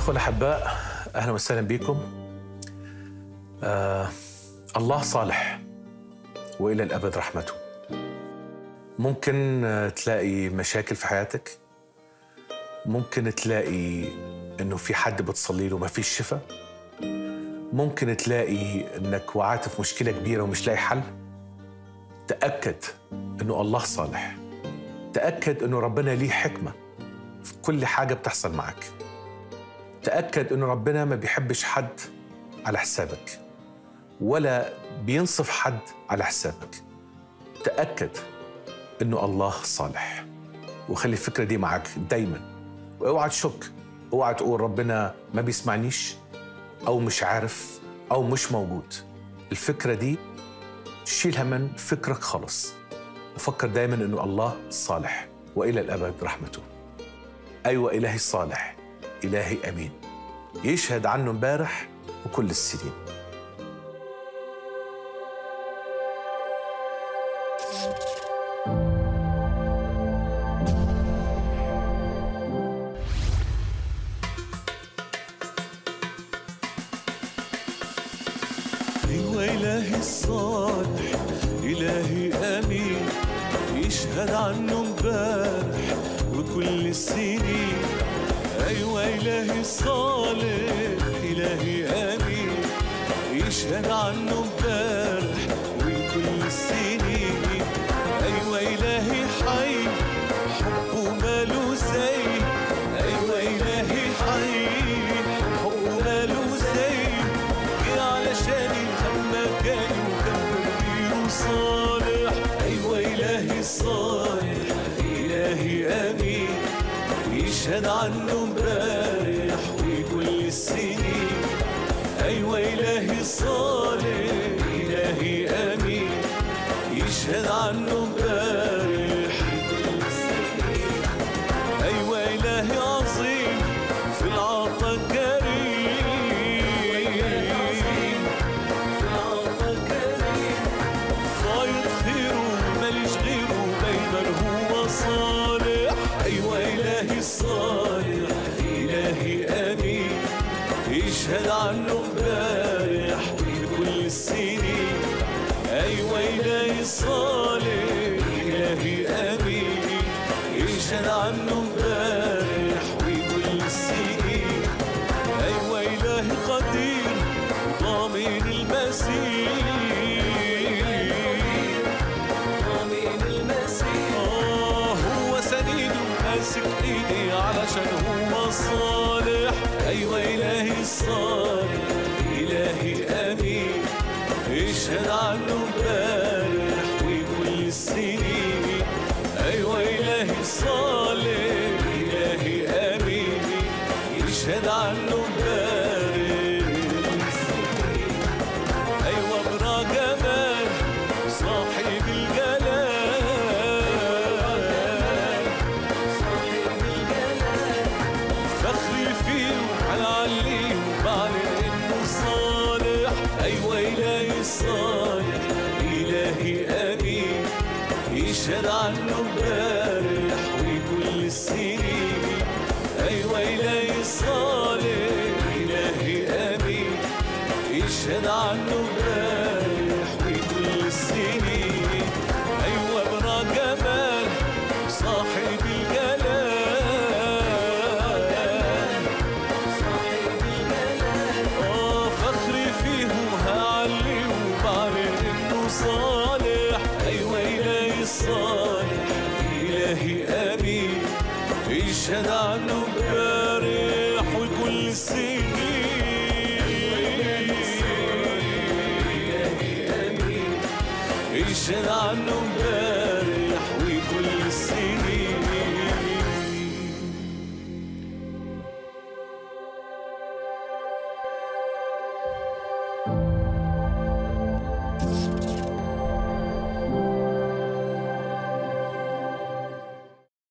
الأخوة الأحباء أهلا وسهلا بكم آه الله صالح وإلى الأبد رحمته ممكن آه، تلاقي مشاكل في حياتك ممكن تلاقي إنه في حد بتصلي له ما فيش شفاء ممكن تلاقي إنك وقعت في مشكلة كبيرة ومش لاقي حل تأكد إنه الله صالح تأكد إنه ربنا ليه حكمة في كل حاجة بتحصل معك تأكد إنه ربنا ما بيحبش حد على حسابك ولا بينصف حد على حسابك تأكد إنه الله صالح وخلي الفكرة دي معك دايما واوعى تشك اوعى تقول ربنا ما بيسمعنيش أو مش عارف أو مش موجود الفكرة دي شيلها من فكرك خالص وفكر دايما إنه الله صالح وإلى الأبد رحمته أيوة إلهي الصالح إلهي أمين يشهد عنه امبارح وكل السنين أيوة إلهي الصالح إلهي أمين يشهد عنه امبارح وكل السنين أيوة إلهي الصالح إلهي أمين يشهد عنه امبارح وكل السنين أيوة إلهي حي حبه ماله زي أيوة إلهي حي حبه ماله زي جه علشان يفهم مكاني وكان تدبيره صالح أيوة إلهي الصالح إلهي أمين يشهد عنه امبارح وكل السنين أيوة إلهي الصالح إلهي أمين يشهد عنه امبارح وكل السنين أيوة إلهي عظيم في العطا كريم في العطا كريم فايض خيره ماليش غيره دايما هو صالح أيوة إلهي الصالح إلهي أمين يشهد عنه امبارح بكل السنين أيوة إلهي الصالح إلهي أمين يشهد عنه امبارح وكل السنين أيوة إلهي قدير ضامن المسير ضامن المسير آه هو سنيد ماسك إيدي علشان هو صالح أيوة إلهي الصالح إلهي أمين يشهد عنه امبارح وكل السنين أيوة إلهي الصالح إلهي أمين يشهد عنه امبارح أيوة برا جمال صاحب الجلال صاحب الجلال فخري فيه وحلالي وبعلن انه صالح ايوه الهي الصالح الهي امين يشهد عنه امبارح وكل السنين ايوه الهي الصالح الهي امين يشهد عنه امبارح وكل السنين ايوه برا جمال صاحب الجلال صاحب الجلال اه فخري فيه وهعلي وبعلن انه صالح ايوه الهي الصالح الهي امين يشهد عنه امبارح وكل السنين يشهد عنه